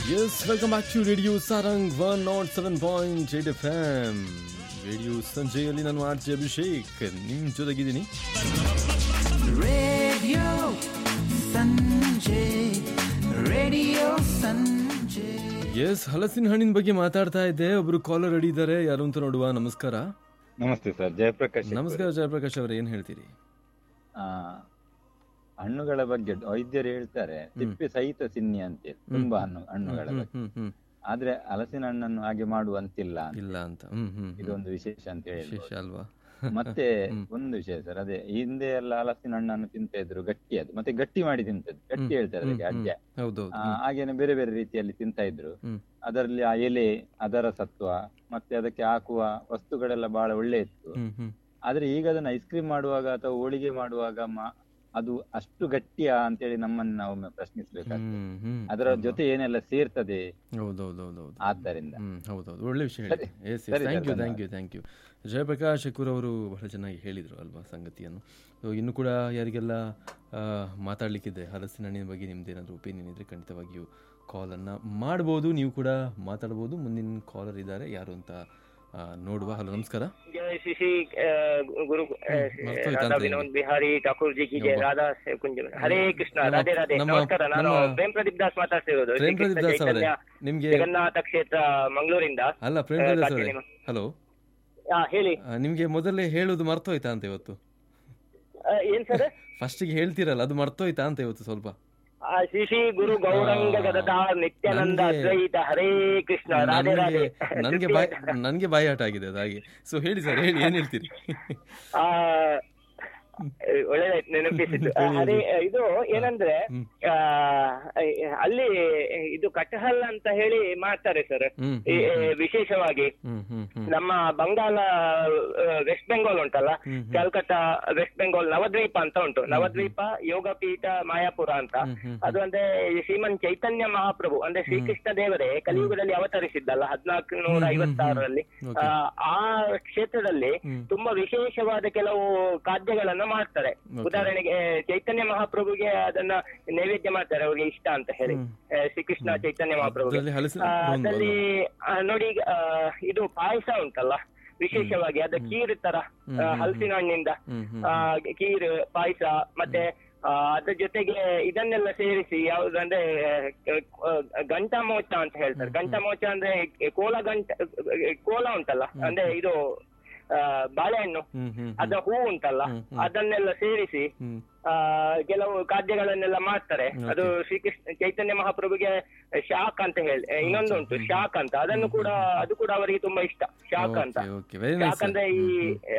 Yes, welcome back to Radio Sarang 107.8 FM. Radio ಸಂಜೆಯಲ್ಲಿ ನಾನು R J Abhishek ನಿಮ್ಮ ಜೊತೆಗಿದ್ದೀನಿ Radio Sanjay, Radio Sanjay. Yes ಹಲಸಿನ ಹಣ್ಣಿನ ಬಗ್ಗೆ ಮಾತಾಡ್ತಾ ಇದ್ದೆ ಒಬ್ರು ಕಾಲರ್ ರೆಡಿ ಇದ್ದಾರೆ ಯಾರು ಅಂತ ನೋಡುವ ನಮಸ್ಕಾರ ನಮಸ್ತೆ ಸರ್ ಜಯಪ್ರಕಾಶ್ ನಮಸ್ಕಾರ ಜಯಪ್ರಕಾಶ್ ಅವರೇ ಏನ್ ಹೇಳ್ತೀರಿ ಆ, ಹಣ್ಣುಗಳ ಬಗ್ಗೆ ವೈದ್ಯರು ಹೇಳ್ತಾರೆ ತಿಪ್ಪೆ ಸಹಿತ ಸಿನ್ನಿ ಅಂತೇಳಿ ತುಂಬಾ ಹಣ್ಣು ಹಣ್ಣುಗಳ ಹ್ಮ್ ಬಗ್ಗೆ ಹ್ಮ್ ಹ್ಮ್ ಆದ್ರೆ ಹಲಸಿನ ಹಣ್ಣನ್ನು ಹಾಗೆ ಮಾಡುವಂತಿಲ್ಲ ಅಂತ. ಇಲ್ಲ ಅಂತ ಹ್ಮ್ ಹ್ಮ್ ಹ್ಮ್. ಇದೊಂದು ವಿಶೇಷ ಅಂತ ಹೇಳಿ ವಿಶೇಷ ಅಲ್ವಾ ಮತ್ತೆ ಒಂದು ವಿಷಯ ಸರ್ ಅದೇ ಹಿಂದೆ ಎಲ್ಲ ಹಲಸಿನ ಹಣ್ಣನ್ನು ತಿಂತ ಇದ್ರು ಗಟ್ಟಿ ಅದು ಮತ್ತೆ ಗಟ್ಟಿ ಮಾಡಿ ತಿಂತದ್ದು ಗಟ್ಟಿ ಹೇಳ್ತಾರೆ ಅದಕ್ಕೆ ಅಡ್ಜ ಹೌದೌದು ಆ, ಹಾಗೇನೆ ಬೇರೆ ಬೇರೆ ರೀತಿಯಲ್ಲಿ ತಿಂತ ಇದ್ರು ಹ್ಮ್ ಅದರಲ್ಲಿ ಆ ಎಲೆ ಅದರ ಸತ್ವ ಮತ್ತೆ ಅದಕ್ಕೆ ಹಾಕುವ ವಸ್ತುಗಳೆಲ್ಲ ಬಹಳ ಒಳ್ಳೆ ಇತ್ತು ಹ್ಮ್ ಹ್ಮ್ ಆದ್ರೆ ಈಗ ಅದನ್ನ ಐಸ್ ಕ್ರೀಮ್ ಮಾಡುವಾಗ ಅಥವಾ ಹೋಳಿಗೆ ಮಾಡುವಾಗ ಮ- ಅದು ಅಷ್ಟು ಗಟ್ಟಿಯಾ ಅಂತೇಳಿ ನಮ್ಮನ್ನ ನಾವು ಒಮ್ಮೆ ಪ್ರಶ್ನಿಸ್ಬೇಕಾಗ್ತದೆ ಹ್ಮ್ ಹ್ಮ್ ಅದರ ಜೊತೆ ಏನೆಲ್ಲ ಸೇರ್ತದೆ ಹೌದೌದೌದೌದು ಆದ್ದರಿಂದ ಹ್ಮ್ ಹೌದೌದು ಒಳ್ಳೆ ವಿಷಯ ಸರಿ. ಹೇಳಿ ಎಸ್ ಸರಿ thank you sir, thank you thank you Jayaprakash Shakoor ಅವರು ಬಹಳ ಚೆನ್ನಾಗಿ ಹೇಳಿದರು ಅಲ್ವಾ ಸಂಗತಿಯನ್ನು ಸೊ ಇನ್ನು ಕೂಡ ಯಾರಿಗೆಲ್ಲ ಆ, ಮಾತಾಡ್ಲಿಕ್ಕಿದೆ ಹಲಸಿನ ಹಣ್ಣಿನ ಬಗ್ಗೆ ನಿಮ್ದು ಏನಾದರೂ ಒಪಿನಿಯನ್ ಇದ್ರೆ ಖಂಡಿತವಾಗಿಯೂ ಕಾಲನ್ನು ಮಾಡ್ಬೋದು ನೀವು ಕೂಡ ಮಾತಾಡ್ಬೋದು ಮುಂದಿನ ಕಾಲರ್ ಇದ್ದಾರೆ ಯಾರು ಅಂತ ಆ, ನೋಡುವ ಹಲೋ ನಮಸ್ಕಾರ जय श्री श्री अ, गुरु अ, ಮರ್ತೋಯ್ತಾ राधा ಅಂತ विनोद बिहारी ठाकुर जी की जय ಒಬ್ಬ. राधा से कुंज ಹರೇ ಕೃಷ್ಣ ನಮ್ಮ- ರಾಧೆ ರಾಧೆ ನಮ್ಮ- ನಮಸ್ಕಾರ ನಾನು ನಮ್ಮ- ಪ್ರೇಮ್ ಪ್ರದೀಪ್ ದಾಸ್ ಮಾತಾಡ್ತಿರೋದು ಪ್ರೇಮ್ ಪ್ರದೀಪ್ ಶ್ರೀಕೃಷ್ಣ ದಾಸ್ ಅವರೇ ಚೈತನ್ಯ ನಿಮಗೆ ಜಗನ್ನಾಥ ಕ್ಷೇತ್ರ ಮಂಗಳೂರಿಂದ ಅಲ್ಲ ಪ್ರೇಮ್ ಆ, ಪ್ರದೀಪ್ ಅವರೇ ಕಾಕಿನೇಮ. ಹಲೋ ಹಾ ಹೇಳಿ ನಿಮಗೆ ಮೊದಲೇ ಹೇಳೋದು ಮರ್ತೋಯ್ತಾ ಅಂತ ಇವತ್ತು ಆ, ಏನ್ ಸರ್ ಫಸ್ಟಿಗೆ ಹೇಳ್ತೀರಲ್ಲ ಅದು ಮರ್ತೋಯ್ತಾ ಅಂತ ಇವತ್ತು ಸ್ವಲ್ಪ ಶ್ರೀ ಶ್ರೀ ಗುರು ಗೌರಂಗ ಗದಾ ನಿತ್ಯಾನಂದ ನನ್ಗೆ- ಅದ್ವೈತ ಹರೇ ಕೃಷ್ಣ ರಾಧೆ ರಾಧೆ ನನಗೆ ನನಗೆ ಬಾಯ್ ನನಗೆ ಬಾಯಿ ಆಟ ಆಗಿದೆ ಅದು ಹಾಗೆ ಸೊ ಹೇಳಿ ಸರ್ ಹೇಳಿ ಏನ್ ಹೇಳ್ತೀರಿ ಆ, ಒಳ್ಳೆದಾಯ್ತು ನೆನಪಿಸಿದ್ದು ಆ, ಅದೇ ಇದು ಏನಂದ್ರೆ ಹ್ಮ್. ಆ, ಅಲ್ಲಿ ಇದು ಕಟಹಲ್ ಅಂತ ಹೇಳಿ ಮಾಡ್ತಾರೆ ಸರ್ ಹ್ಮ್ ಈ, ವಿಶೇಷವಾಗಿ ಹ್ಮ್ ಹ್ಮ್ ಹ್ಮ್ ನಮ್ಮ ಬಂಗಾಲ ವೆಸ್ಟ್ ಬೆಂಗಾಲ್ ಉಂಟಲ್ಲ ಹ್ಮ್, ಹ್ಮ್. ಕಲ್ಕತ್ತಾ ವೆಸ್ಟ್ ಬೆಂಗಾಲ್ ನವದ್ವೀಪ ಅಂತ ಉಂಟು ನವದ್ವೀಪ ಯೋಗಪೀಠ ಮಾಯಾಪುರ ಅಂತ ಹ್ಮ್, ಹ್ಮ್, ಅದು ಅಂದ್ರೆ ಶ್ರೀಮನ್ ಚೈತನ್ಯ ಮಹಾಪ್ರಭು ಅಂದ್ರೆ ಶ್ರೀಕೃಷ್ಣ ದೇವರೇ ಕಲಿಯುಗದಲ್ಲಿ ಅವತರಿಸಿದ್ದಲ್ಲ ಹದಿನಾಲ್ಕು ನೂರ ಐವತ್ತಾರರಲ್ಲಿ Okay. ಆ, ಆ ಕ್ಷೇತ್ರದಲ್ಲಿ ಹ್ಮ್. ತುಂಬಾ ವಿಶೇಷವಾದ ಕೆಲವು ಖಾದ್ಯಗಳನ್ನ ಮಾಡ್ತಾರೆ Okay. ಉದಾಹರಣೆಗೆ ಚೈತನ್ಯ ಮಹಾಪ್ರಭುಗೆ ಅದನ್ನ ನೈವೇದ್ಯ ಮಾಡ್ತಾರೆ ಅವ್ರಿಗೆ ಇಷ್ಟ ಅಂತ ಹೇಳಿ ಹ್ಮ್. ಆ, ಶ್ರೀಕೃಷ್ಣ ಚೈತನ್ಯ ಮಹಾಪ್ರಭುಗೆ ಅದ್ರಲ್ಲಿ ಹಲಸಿನ ಆ, ಒಂದು ಅದ್ರಲ್ಲಿ ಆ, ನೋಡಿ ಆ, ಇದು ಪಾಯಸ ಉಂಟಲ್ಲ ವಿಶೇಷವಾಗಿ ಅದು ಕೀರ್ ತರ ಹ್ಮ್, ಆ, ಹ್ಮ್, ಹಲಸಿನ ಹಣ್ಣಿಂದ ಹ್ಮ್ ಹ್ಮ್ ಆ, ಕೀರ್ ಪಾಯಸ ಮತ್ತೆ ಆ, ಅದ್ರ ಜೊತೆಗೆ ಇದನ್ನೆಲ್ಲ ಸೇರಿಸಿ ಯಾವ್ದಂದ್ರೆ ಆ, ಗಂಟಾ ಮೋಚ ಅಂತ ಹೇಳ್ತಾರೆ ಗಂಟಾ ಮೋಚ ಅಂದ್ರೆ ಕೋಲ ಗಂಟ ಕೋಲ ಉಂಟಲ್ಲ ಅಂದ್ರೆ ಇದು ಆ, ಬಾಳೆಹಣ್ಣು ಹ್ಮ್ ಹ್ಮ್ ಅದ ಹೂ ಉಂಟಲ್ಲ ಹ್ಮ್, ಹ್ಮ್. ಅದನ್ನೆಲ್ಲ ಸೇರಿಸಿ ಹ್ಮ್ ಆ, ಕೆಲವು ಖಾದ್ಯಗಳನ್ನೆಲ್ಲ ಮಾಡ್ತಾರೆ Okay. ಅದು ಶ್ರೀಕೃಷ್ಣ ಚೈತನ್ಯ ಮಹಾಪ್ರಭುಗೆ ಶಾಕ್ ಅಂತ ಹೇಳಿ ಇನ್ನೊಂದು ಉಂಟು ಶಾಕ್ ಅಂತ ಅದನ್ನು ಕೂಡ ಅದು ಕೂಡ ಅವರಿಗೆ ತುಂಬಾ ಇಷ್ಟ ಶಾಕ್ ಅಂತ ಓಕೆ ಓಕೆ ವೆರಿ ನೈಸ್ ಶಾಕ್ ಅಂದ್ರೆ ಈ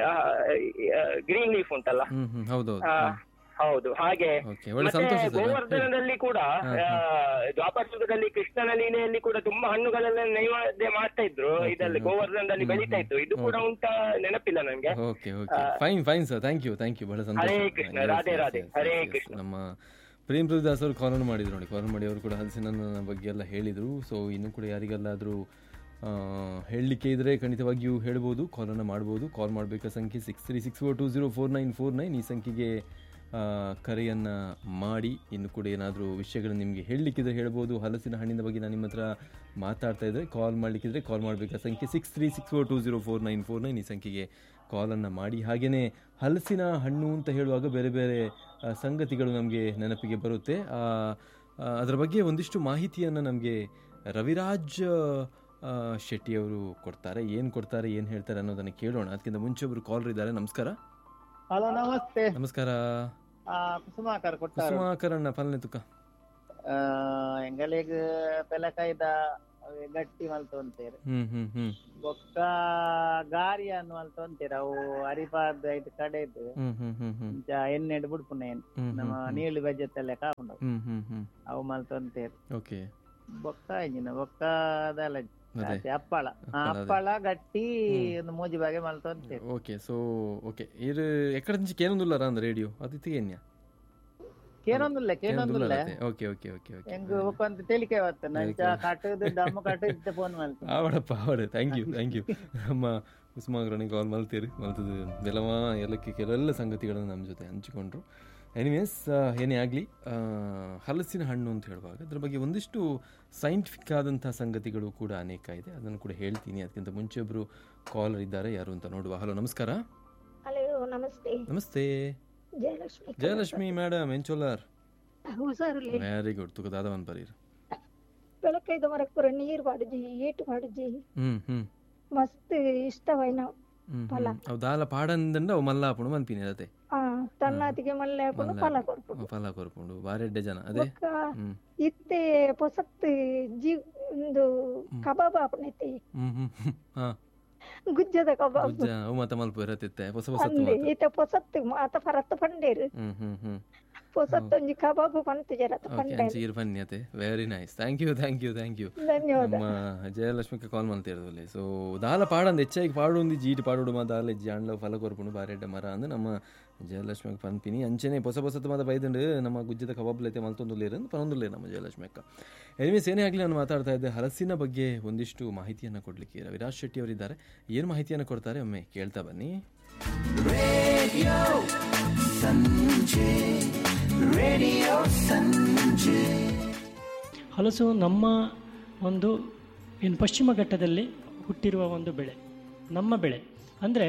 ಗ್ರೀನ್ ಲೀಫ್ ಉಂಟಲ್ಲ ಹ್ಮ್ ಹ್ಮ್ ಹೌದೌದು ಆ, ಹೌದು ಹಾಗೆ ಓಕೆ ಒಳ್ಳೆ ಮತ್ತೆ ಸಂತೋಷ ಸರ್ ಗೋವರ್ಧನದಲ್ಲಿ ಕೂಡ ಹಾ, ಆ, ದ್ವಾಪರ ಯುಗದಲ್ಲಿ ಕೃಷ್ಣನ ಲೀಲೆಯಲ್ಲಿ ಕೂಡ ತುಂಬಾ ಹಣ್ಣುಗಳೆಲ್ಲ ನೈವೇದ್ಯ ಮಾಡ್ತಾ ಇದ್ರು ಇದರಲ್ಲಿ ಗೋವರ್ಧನದಲ್ಲಿ ಬೆಳೀತಾ ಇತ್ತು ಇದು ಕೂಡ ಉಂಟಾ ನೆನಪಿಲ್ಲ ನಂಗೆ okay okay fine fine sir thank you thank you ಬಹಳ ಸಂತೋಷ ಹರೇ Krishna, Yes, Radhe yes, Radhe, yes, ಹರೇ yes, yes. ಕೃಷ್ಣ. ನಮ್ಮ ಪ್ರೇಮ್ ಪ್ರಭುದಾಸ್ ಅವರು ಕಾಲ್ ಮಾಡಿದ್ರು ನೋಡಿ ಕಾಲ್ ಮಾಡಿ ಅವರು ಕೂಡ ಹಲಸಿನ ಬಗ್ಗೆ ಎಲ್ಲ ಹೇಳಿದರು ಸೊ ಇನ್ನೂ ಕೂಡ ಯಾರಿಗೆಲ್ಲಾದರೂ ಹೇಳಲಿಕ್ಕೆ ಇದ್ದರೆ ಖಂಡಿತವಾಗಿಯೂ ಹೇಳ್ಬೋದು ಕಾಲನ್ನು ಮಾಡ್ಬೋದು ಕಾಲ್ ಮಾಡಬೇಕಾದ ಸಂಖ್ಯೆ six three six four two zero four nine four nine ಈ ಸಂಖ್ಯೆಗೆ ಕರೆಯನ್ನು ಮಾಡಿ ಇನ್ನು ಕೂಡ ಏನಾದರೂ ವಿಷಯಗಳು ನಿಮಗೆ ಹೇಳಲಿಕ್ಕಿದ್ರೆ ಹೇಳ್ಬೋದು ಹಲಸಿನ ಹಣ್ಣಿನ ಬಗ್ಗೆ ನಾನು ನಿಮ್ಮ ಹತ್ರ ಮಾತಾಡ್ತಾ ಇದ್ದರೆ ಕಾಲ್ ಮಾಡಲಿಕ್ಕಿದ್ರೆ ಕಾಲ್ ಮಾಡಬೇಕಾದ ಸಂಖ್ಯೆ six three six four two zero four nine four nine ಈ ಸಂಖ್ಯೆಗೆ ಕಾಲನ್ನು ಮಾಡಿ ಹಾಗೆಯೇ ಹಲಸಿನ ಹಣ್ಣು ಅಂತ ಹೇಳುವಾಗ ಬೇರೆ ಬೇರೆ ಆ, ಸಂಗತಿಗಳು ನಮಗೆ ನೆನಪಿಗೆ ಬರುತ್ತೆ ಆ, ಆ, ಅದರ ಬಗ್ಗೆ ಒಂದಿಷ್ಟು ಮಾಹಿತಿಯನ್ನು ನಮಗೆ ರವಿರಾಜ್ ಆ, ಶೆಟ್ಟಿಯವರು ಕೊಡ್ತಾರೆ ಏನು ಕೊಡ್ತಾರೆ ಏನು ಹೇಳ್ತಾರೆ ಅನ್ನೋದನ್ನು ಕೇಳೋಣ ಅದಕ್ಕಿಂತ ಮುಂಚೆ ಒಬ್ಬರು ಕಾಲರ್ ಇದ್ದಾರೆ ನಮಸ್ಕಾರ ಹಲೋ ನಮಸ್ತೆ ನಮಸ್ಕಾರ ಆ, ಕುಸುಮಾಕರ್ ಕೊಟ್ಟಾರು ಕುಸುಮಾಕರಣ್ಣ ಫಲನೆ ತುಕ ಆ, ಎಂಗಲಿಗ್ ಪೆಲಕೈದ ಅವೆ ಗಟ್ಟಿ ಮಲ್ತೊಂತೇರು ಹ್ಮ್ ಹ್ಮ್ ಹ್ಮ್ ಬೊಕ್ಕ ಗಾರಿ ಅನ್ನು ಮಲ್ತೊಂತೇರು ಅವು ಹರಿಪಾದ ಐದು ಕಡೆದು ಹ್ಮ್ ಹ್ಮ್ ಹ್ಮ್ ಹ್ಮ್ ಇಂಚ ಎಣ್ಣೆಡ್ ಬಿಡ್ಪುನೆ ಹ್ಮ್ ನಮ್ಮ ನೀಳು ಬಜ್ಜತ್ತೆಲ್ಲ ಕಾಪುಂಡು ಹ್ಮ್ ಹ್ಮ್ ಹ್ಮ್ ಅವು ಮಲ್ತೊಂತೇರು ಓಕೆ ಬೊಕ್ಕ ಇಂಜಿನ ಬೊಕ್ಕ ಅದಲ್ಲ ಅದೇ ಜಾಸ್ತಿ ಹಪ್ಪಳ ಆ, ಹಪ್ಪಳ ಅದೇ. ಹಪ್ಪಳ ಗಟ್ಟಿ ಒಂದು ಮೂಜಿ ಬಾಗೆ ಮಲ್ತೊಂತೇರು ಓಕೆ ಸೊ ಓಕೆ ಇದು ఎక్కడ నుంచి కేనుందుల్లారా అంద రేడియో అది తిగేన్యా ಕೇನೊಂದುಲ್ಲ ಕೇನೊಂದುಲ್ಲ ఓకే ఓకే ఓకే ఓకే ಹೆಂಗ್ ಒಕ್ಕೊಂದು ತೇಲಿಕೆ ಅವತ್ತು ನಂಚ ಕಟ್ಟುದು ದಮ್ಮು ಕಟ್ಟು ಫೋನ್ ಮಲ್ತು ಆವಡಪ್ಪ ಆವಡ ಥ್ಯಾಂಕ್ ಯು ಥ್ಯಾಂಕ್ ಯು ನಮ್ಮ ಉಸ್ಮಾಗ್ರಣಿ ಕಾಲ್ ಮಲ್ತೀರಿ ಮಲ್ತದು ಬೆಲವ ಎಲ್ಲಕ್ಕೆ ಕೆಲವೆಲ್ಲ ಸಂಗತಿಗಳನ್ನು ನಮ್ಮ ಜೊತೆ ಹಂಚಿಕೊಂಡ್ರು ಎನಿವೇಸ್ ಏನೇ ಆಗಲಿ ಹಲಸಿನ ಹಣ್ಣು ಅಂತ ಹೇಳುವಾಗ ಅದ್ರ ಬಗ್ಗೆ ಒಂದಿಷ್ಟು ಸೈಂಟಿಫಿಕ್ ಆದಂಥ ಸಂಗತಿಗಳು ಕೂಡ ಅನೇಕ ಇದೆ ಅದನ್ನು ಕೂಡ ಹೇಳ್ತೀನಿ ಅದಕ್ಕಿಂತ ಮುಂಚೆ ಒಬ್ಬರು ಕಾಲರ್ ಇದ್ದಾರೆ ಯಾರು ಅಂತ ನೋಡುವ ಹಲೋ ನಮಸ್ಕಾರ ಹಲೋ ನಮಸ್ತೆ ನಮಸ್ತೆ ಜಯಲಕ್ಷ್ಮಿ ಜಯಲಕ್ಷ್ಮಿ ಮೇಡಮ್ ಎಂಚೋಲಾರ್ ಹುಷಾರುಲೆ ವೆರಿ ಗುಡ್ ತುಕ ದಾದವನ್ ಬರೀರ್ ಬೆಳಕೈದು ಮರಕ್ ಪೂರ ನೀರ್ ಪಾಡುಜಿ ಏಟು ಪಾಡುಜಿ ಹ್ಮ್ ಹ್ಮ್ ಮಸ್ತ್ ಇಷ್ಟವೈನ ಹ್ಮ್ ಫಲ. ಹ್ಮ್. ಅವು ದಾಲ ಪಾಡಂದಂಡ ಅವು ಮಲ್ಲಾಪುಣ ಮನ್ಪಿನಿ ಅದೇ ಆ ತನ್ನಾತಿಗೆ ಮಲ್ಲೆ ಹಾಕೊಂಡು ಮಲ್ಲ. ಫಲ ಕೊಡ್ಪುಡು ಫಲ ಕೊರ್ಪುಂಡು ಬಾರೆಡ್ಡೆ ಜನ ಅದೇ ಬೊಕ್ಕ ಹ್ಮ್ ಇತ್ತೆ ಪೊಸತ್ ಜೀ ಒಂದು ಕಬಾಬ್ ಹಾಪುನೈತಿ ಹ್ಮ್ ಹ್ಮ್ ಹ್ಮ್ ಹಾ ಗುಜ್ಜದ ಕಬಾಬ್ ಗುಜ್ಜ ಅವು ಮತ್ತ ಮಲ್ಪ ಇರತ್ತಿತ್ತೆ ಹೊಸ ಹೊಸತ್ತು ಅಂದೆ ಮಾತ ಈತ ಪೊಸತ್ ಮಾತ ಫರತ್ ಪಂಡೇರು ಹ್ಮ್ ಹ್ಮ್ ಹ್ಮ್ ಪೊಸತ್ ಒಂಜಿ ಕಬಾಬ್ ಪಂತು ಜರತ್ ಓಕೆ ಪಂಡೇರು ಅಂಚೆ ಇರ್ ಬನ್ನಿಯತೆ very nice thank you thank you thank you ಧನ್ಯವಾದ ನಮ್ಮ ಜಯಲಕ್ಷ್ಮಿಗೆ ಕಾಲ್ ಮಾಡ್ತಿರೋದಲ್ಲಿ ಸೊ ದಾಲ ಪಾಡಂದು ಹೆಚ್ಚಾಗಿ ಪಾಡೊಂದು ಜೀಟ್ ಪಾಡೋಡು ಮಾ ದಾಲ ಇಜ್ಜಿ ಅಂಡ್ಲ ಫಲ ಕೊರ್ಪುಂಡು ಬಾರೆಡ್ಡೆ ಮರ ಅಂದು ನಮ್ಮ ಜಯಲಕ್ಷ್ಮಿಗೆ ಪನ್ಪಿನಿ ಅಂಚನೆ ಹೊಸ ಹೊಸತು ಮಾತ ಬೈದಂಡು ನಮ್ಮ ಗುಜ್ಜದ ಕಬಾಬ್ಲೈತೆ ಮಲ್ತೊಂದುಲ್ಲೇರು ಅಂತ ಪನೊಂದುಲ್ಲೇ ನಮ್ಮ ಜಯಲಕ್ಷ್ಮಿ ಅಕ್ಕ ಎನಿವೇಸ್ ಏನೇ ಆಗಲಿ ನಾನು ಮಾತಾಡ್ತಾ ಇದ್ದೆ ಹಲಸಿನ ಬಗ್ಗೆ ಒಂದಿಷ್ಟು ಮಾಹಿತಿಯನ್ನು ಕೊಡಲಿಕ್ಕೆ ರವಿರಾಜ್ ಶೆಟ್ಟಿ ಅವರಿದ್ದಾರೆ ಏನು ಮಾಹಿತಿಯನ್ನು ಕೊಡ್ತಾರೆ ಒಮ್ಮೆ ಕೇಳ್ತಾ ಬನ್ನಿ Radio Sanjay. Radio Sanjay. ಹಲಸು ನಮ್ಮ ಒಂದು ಇನ್ನು ಪಶ್ಚಿಮ ಘಟ್ಟದಲ್ಲಿ ಹುಟ್ಟಿರುವ ಒಂದು ಬೆಳೆ ನಮ್ಮ ಬೆಳೆ ಅಂದರೆ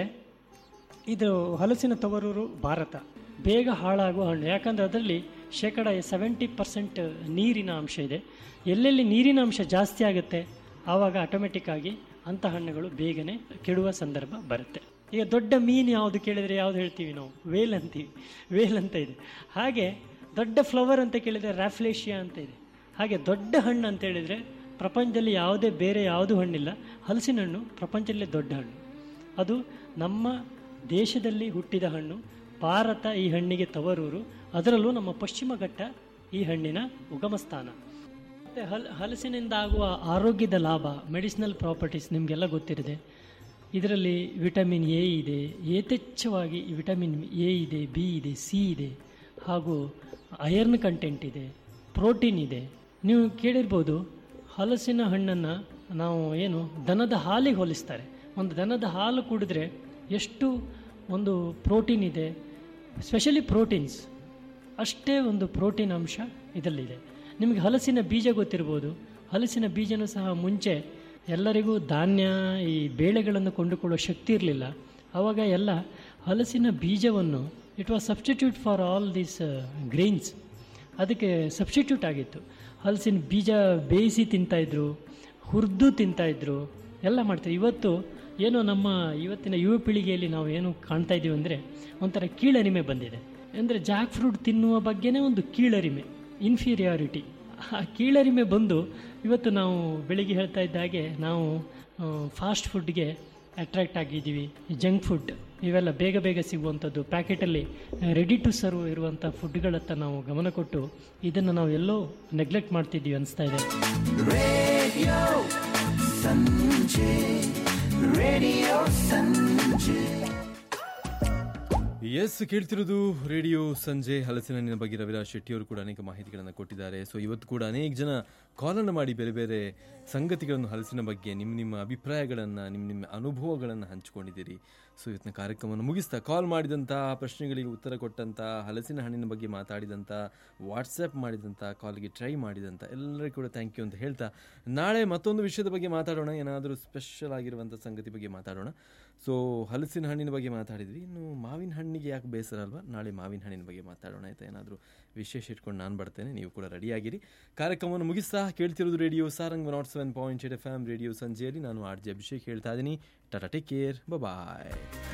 ಇದು ಹಲಸಿನ ತವರೂರು ಭಾರತ ಬೇಗ ಹಾಳಾಗುವ ಹಣ್ಣು ಯಾಕಂದರೆ ಅದರಲ್ಲಿ ಶೇಕಡ ಸೆವೆಂಟಿ ಪರ್ಸೆಂಟ್ ನೀರಿನ ಅಂಶ ಇದೆ ಎಲ್ಲೆಲ್ಲಿ ನೀರಿನ ಅಂಶ ಜಾಸ್ತಿ ಆಗುತ್ತೆ ಆವಾಗ ಆಟೋಮೆಟಿಕ್ ಆಗಿ ಅಂಥ ಹಣ್ಣುಗಳು ಬೇಗನೆ ಕೆಡುವ ಸಂದರ್ಭ ಬರುತ್ತೆ ಈಗ ದೊಡ್ಡ ಮೀನು ಯಾವುದು ಕೇಳಿದರೆ ಯಾವುದು ಹೇಳ್ತೀವಿ ನಾವು ವೇಲ್ ಅಂತೀವಿ ವೇಲ್ ಅಂತ ಇದೆ ಹಾಗೆ ದೊಡ್ಡ ಫ್ಲವರ್ ಅಂತ ಕೇಳಿದರೆ ರ್ಯಾಫ್ಲೇಷಿಯಾ ಅಂತ ಇದೆ ಹಾಗೆ ದೊಡ್ಡ ಹಣ್ಣು ಅಂತ ಹೇಳಿದರೆ ಪ್ರಪಂಚದಲ್ಲಿ ಯಾವುದೇ ಬೇರೆ ಯಾವುದೂ ಹಣ್ಣಿಲ್ಲ ಹಲಸಿನ ಹಣ್ಣು ಪ್ರಪಂಚದಲ್ಲೇ ದೊಡ್ಡ ಹಣ್ಣು ಅದು ನಮ್ಮ ದೇಶದಲ್ಲಿ ಹುಟ್ಟಿದ ಹಣ್ಣು ಭಾರತ ಈ ಹಣ್ಣಿಗೆ ತವರೂರು ಅದರಲ್ಲೂ ನಮ್ಮ ಪಶ್ಚಿಮ ಘಟ್ಟ ಈ ಹಣ್ಣಿನ ಉಗಮ ಸ್ಥಾನ ಮತ್ತು ಹಲ್ ಹಲಸಿನಿಂದ ಆಗುವ ಆರೋಗ್ಯದ ಲಾಭ ಮೆಡಿಸಿನಲ್ ಪ್ರಾಪರ್ಟೀಸ್ ನಿಮಗೆಲ್ಲ ಗೊತ್ತಿರಿದೆ ಇದರಲ್ಲಿ ವಿಟಮಿನ್ ಎ ಇದೆ ಯಥೇಚ್ಛವಾಗಿ ವಿಟಮಿನ್ ಎ ಇದೆ ಬಿ ಇದೆ ಸಿ ಇದೆ ಹಾಗೂ ಅಯರ್ನ್ ಕಂಟೆಂಟ್ ಇದೆ ಪ್ರೋಟೀನ್ ಇದೆ ನೀವು ಕೇಳಿರ್ಬೋದು ಹಲಸಿನ ಹಣ್ಣನ್ನು ನಾವು ಏನು ದನದ ಹಾಲಿಗೆ ಹೋಲಿಸ್ತಾರೆ ಒಂದು ದನದ ಹಾಲು ಕುಡಿದ್ರೆ ಎಷ್ಟು ಒಂದು ಪ್ರೋಟೀನ್ ಇದೆ ಸ್ಪೆಷಲಿ ಪ್ರೋಟೀನ್ಸ್ ಅಷ್ಟೇ ಒಂದು ಪ್ರೋಟೀನ್ ಅಂಶ ಇದರಲ್ಲಿದೆ ನಿಮಗೆ ಹಲಸಿನ ಬೀಜ ಗೊತ್ತಿರ್ಬೋದು ಹಲಸಿನ ಬೀಜನೂ ಸಹ ಮುಂಚೆ ಎಲ್ಲರಿಗೂ ಧಾನ್ಯ ಈ ಬೇಳೆಗಳನ್ನು ಕೊಂಡುಕೊಳ್ಳುವ ಶಕ್ತಿ ಇರಲಿಲ್ಲ ಆವಾಗ ಎಲ್ಲ ಹಲಸಿನ ಬೀಜವನ್ನು it was substitute for all these grains ಅದಕ್ಕೆ ಸಬ್ಸ್ಟಿಟ್ಯೂಟ್ ಆಗಿತ್ತು ಹಲಸಿನ ಬೀಜ ಬೇಯಿಸಿ ತಿಂತಾಯಿದ್ರು ಹುರಿದು ತಿಂತಾಯಿದ್ರು ಎಲ್ಲ ಮಾಡ್ತಾರೆ ಇವತ್ತು ಏನೋ ನಮ್ಮ ಇವತ್ತಿನ ಯುವ ಪೀಳಿಗೆಯಲ್ಲಿ ನಾವು ಏನು ಕಾಣ್ತಾ ಇದ್ದೀವಿ ಅಂದರೆ ಒಂಥರ ಕೀಳರಿಮೆ ಬಂದಿದೆ ಅಂದರೆ ಜಾಕ್ ಫ್ರೂಟ್ ತಿನ್ನುವ ಬಗ್ಗೆನೇ ಒಂದು ಕೀಳರಿಮೆ ಇನ್ಫೀರಿಯಾರಿಟಿ ಆ ಕೀಳರಿಮೆ ಬಂದು ಇವತ್ತು ನಾವು ಬೆಳಿಗ್ಗೆ ಹೇಳ್ತಾ ಇದ್ದ ಹಾಗೆ ನಾವು ಫಾಸ್ಟ್ ಫುಡ್ಗೆ ಅಟ್ರಾಕ್ಟ್ ಆಗಿದ್ದೀವಿ ಜಂಕ್ ಫುಡ್ ಇವೆಲ್ಲ ಬೇಗ ಬೇಗ ಸಿಗುವಂಥದ್ದು ಪ್ಯಾಕೆಟಲ್ಲಿ ರೆಡಿ ಟು ಸರ್ವ್ ಇರುವಂಥ ಫುಡ್ಗಳತ್ತ ನಾವು ಗಮನ ಕೊಟ್ಟು ಇದನ್ನು ನಾವು ಎಲ್ಲೋ ನೆಗ್ಲೆಕ್ಟ್ ಮಾಡ್ತಿದ್ದೀವಿ ಅನಿಸ್ತಾ ಇದೆ Radio Sanjay. Radio Sanjay. Yes ಕೇಳ್ತಿರೋದು ರೇಡಿಯೋ ಸಂಜೆ ಹಲಸಿನ ಹಣ್ಣಿನ ಬಗ್ಗೆ ರವಿರಾಜ್ ಶೆಟ್ಟಿ ಅವರು ಕೂಡ ಅನೇಕ ಮಾಹಿತಿಗಳನ್ನು ಕೊಟ್ಟಿದ್ದಾರೆ ಸೊ ಇವತ್ತು ಕೂಡ ಅನೇಕ ಜನ ಕಾಲನ್ನು ಮಾಡಿ ಬೇರೆ ಬೇರೆ ಸಂಗತಿಗಳನ್ನು ಹಲಸಿನ ಬಗ್ಗೆ ನಿಮ್ಮ ನಿಮ್ಮ ಅಭಿಪ್ರಾಯಗಳನ್ನು ನಿಮ್ಮ ನಿಮ್ಮ ಅನುಭವಗಳನ್ನು ಹಂಚಿಕೊಂಡಿದ್ದೀರಿ ಸೊ ಇವತ್ತಿನ ಕಾರ್ಯಕ್ರಮವನ್ನು ಮುಗಿಸ್ತಾ ಕಾಲ್ ಮಾಡಿದಂಥ ಪ್ರಶ್ನೆಗಳಿಗೆ ಉತ್ತರ ಕೊಟ್ಟಂಥ ಹಲಸಿನ ಹಣ್ಣಿನ ಬಗ್ಗೆ ಮಾತಾಡಿದಂಥ ವಾಟ್ಸಪ್ ಮಾಡಿದಂಥ ಕಾಲ್ಗೆ ಟ್ರೈ ಮಾಡಿದಂಥ ಎಲ್ಲರಿಗೂ ಕೂಡ ಥ್ಯಾಂಕ್ ಯು ಅಂತ ಹೇಳ್ತಾ ನಾಳೆ ಮತ್ತೊಂದು ವಿಷಯದ ಬಗ್ಗೆ ಮಾತಾಡೋಣ ಏನಾದರೂ ಸ್ಪೆಷಲ್ ಆಗಿರುವಂಥ ಸಂಗತಿ ಬಗ್ಗೆ ಮಾತಾಡೋಣ ಸೊ ಹಲಸಿನ ಹಣ್ಣಿನ ಬಗ್ಗೆ ಮಾತಾಡಿದ್ವಿ ಇನ್ನು ಮಾವಿನ ಹಣ್ಣಿಗೆ ಯಾಕೆ ಬೇಸರ ಅಲ್ವಾ ನಾಳೆ ಮಾವಿನ ಹಣ್ಣಿನ ಬಗ್ಗೆ ಮಾತಾಡೋಣ ಆಯ್ತಾ ಏನಾದರೂ ವಿಶೇಷ ಇಟ್ಕೊಂಡು ನಾನು ಬರ್ತೇನೆ ನೀವು ಕೂಡ ರೆಡಿಯಾಗಿರಿ ಕಾರ್ಯಕ್ರಮವನ್ನು ಮುಗಿಸ್ತಾ ಕೇಳ್ತಿರೋದು radio Sarang nought seven point eight F M radio ಸಂಜೆಯಲ್ಲಿ ನಾನು ಆರ್ ಜೆ ಅಭಿಷೇಕ್ ಹೇಳ್ತಾ ಇದ್ದೀನಿ ಟಾಟಾ ಟೇಕ್ ಕೇರ್ ಬಾಯ್